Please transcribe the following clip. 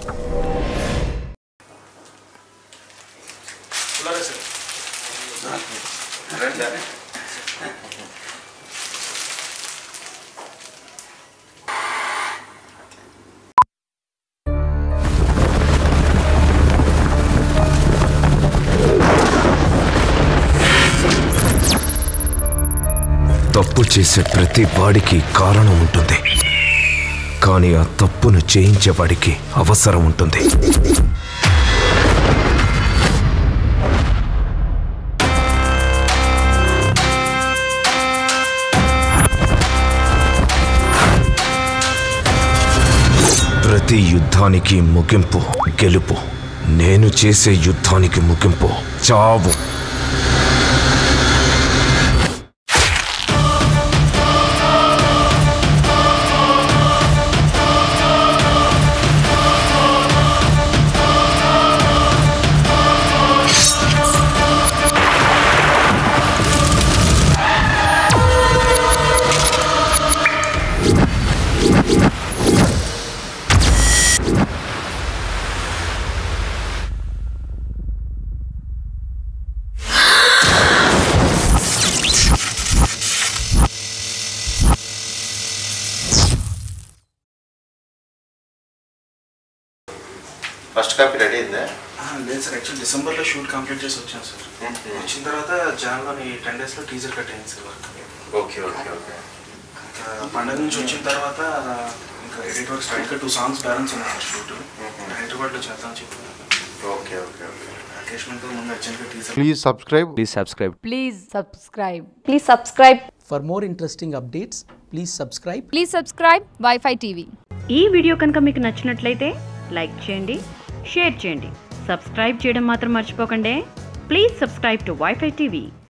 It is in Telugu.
తప్పు చేసే ప్రతి వాడికి కారణం ఉంటుంది కానీ ఆ తప్పును చేయించేవాడికి అవసరం ఉంటుంది ప్రతి యుద్ధానికి ముగింపు గెలుపు నేను చేసే యుద్ధానికి ముగింపు చావు ఫస్ట్ కాపీ రెడీ అయిందా ఆ, లేదు సార్ యాక్చువల్ డిసెంబర్లో షూట్ కంప్లీట్ చేసి వచ్చాను సార్ వచ్చిన తర్వాత జాన్లోని టెన్ డేస్లో టీజర్ కట్ అయింది sir work okay okay okay ఇంకా పండగ నుంచి వచ్చిన తర్వాత ఇంకా ఎడిట్ వర్క్ స్టార్ట్ ఇంకా టూ సాంగ్స్ బ్యాలెన్స్ ఉన్నాయి సార్ షూట్ హైదరాబాద్లో చేద్దాం చెప్పి ఓకే ఓకే ఓకే అకేషన్తో ముందు అర్జెంట్గా teaser Please subscribe. Please subscribe. Please subscribe. Please subscribe. For more interesting updates, please subscribe Please subscribe Wi-Fi TV. ఈ వీడియో కనుక మీకు నచ్చినట్లయితే లైక్ చేయండి షేర్ చేయండి సబ్స్క్రైబ్ చేయడం మాత్రం మర్చిపోకండి please subscribe to wifi TV